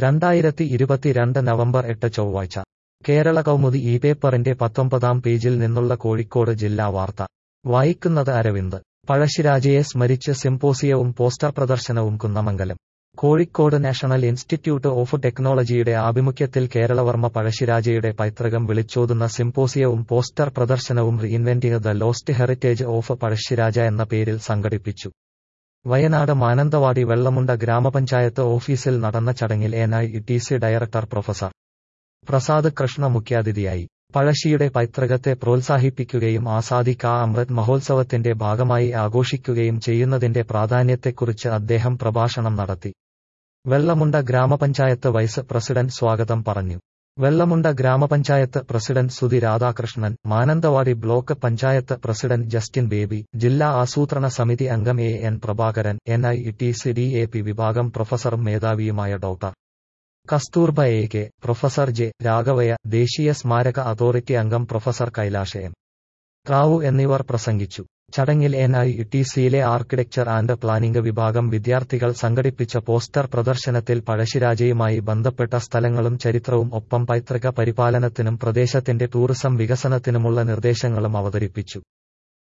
രണ്ടായിരത്തി ഇരുപത്തിരണ്ട് നവംബർ എട്ട് ചൊവ്വാഴ്ച കേരള കൗമുദി ഈ പേപ്പറിന്റെ പത്തൊമ്പതാം പേജിൽ നിന്നുള്ള കോഴിക്കോട് ജില്ലാ വാർത്ത വായിക്കുന്നത് അരവിന്ദ് പഴശ്ശിരാജയെ സ്മരിച്ച് സിംപോസിയവും പോസ്റ്റർ പ്രദർശനവും Kunnamangalam Kozhikode national institute of ടെക്നോളജിയുടെ ആഭിമുഖ്യത്തിൽ കേരളവർമ്മ പഴശ്ശിരാജയുടെ പൈതൃകം വിളിച്ചോതുന്ന സിംപോസിയവും പോസ്റ്റർ പ്രദർശനവും reinventing the lost heritage of Pazhassi Raja എന്ന പേരിൽ സംഘടിപ്പിച്ചു വയനാട് മാനന്തവാടി വെള്ളമുണ്ട ഗ്രാമപഞ്ചായത്ത് ഓഫീസിൽ നടന്ന ചടങ്ങിൽ N I T C director professor Prasad Krishna മുഖ്യാതിഥിയായി പഴശ്ശിയുടെ പൈതൃകത്തെ പ്രോത്സാഹിപ്പിക്കുകയും ആസാദി കാ അമൃത് മഹോത്സവത്തിന്റെ ഭാഗമായി ആഘോഷിക്കുകയും ചെയ്യുന്നതിന്റെ പ്രാധാന്യത്തെക്കുറിച്ച് അദ്ദേഹം പ്രഭാഷണം നടത്തി വെള്ളമുണ്ട ഗ്രാമപഞ്ചായത്ത് വൈസ് പ്രസിഡന്റ് സ്വാഗതം പറഞ്ഞു വെള്ളമുണ്ട ഗ്രാമപഞ്ചായത്ത് president Sudhi Radhakrishnan Mananthavady block panchayat president Justin Baby ജില്ലാ ആസൂത്രണ സമിതി അംഗം A N Prabhakaran N I T C D A P വിഭാഗം പ്രൊഫസറും മേധാവിയുമായ doctor Kasturba A K professor J Raghavaiah ദേശീയ സ്മാരക അതോറിറ്റി അംഗം പ്രൊഫസർ കൈലാഷ എം റാവു എന്നിവർ പ്രസംഗിച്ചു ചടങ്ങിൽ എൻ ഐ ടി സിയിലെ ആർക്കിടെക്ചർ ആൻഡ് പ്ലാനിംഗ് വിഭാഗം വിദ്യാർത്ഥികൾ സംഘടിപ്പിച്ച പോസ്റ്റർ പ്രദർശനത്തിൽ പഴശ്ശിരാജയുമായി ബന്ധപ്പെട്ട സ്ഥലങ്ങളും ചരിത്രവും ഒപ്പം പൈതൃക പരിപാലനത്തിനും പ്രദേശത്തിന്റെ ടൂറിസം വികസനത്തിനുമുള്ള നിർദ്ദേശങ്ങളും അവതരിപ്പിച്ചു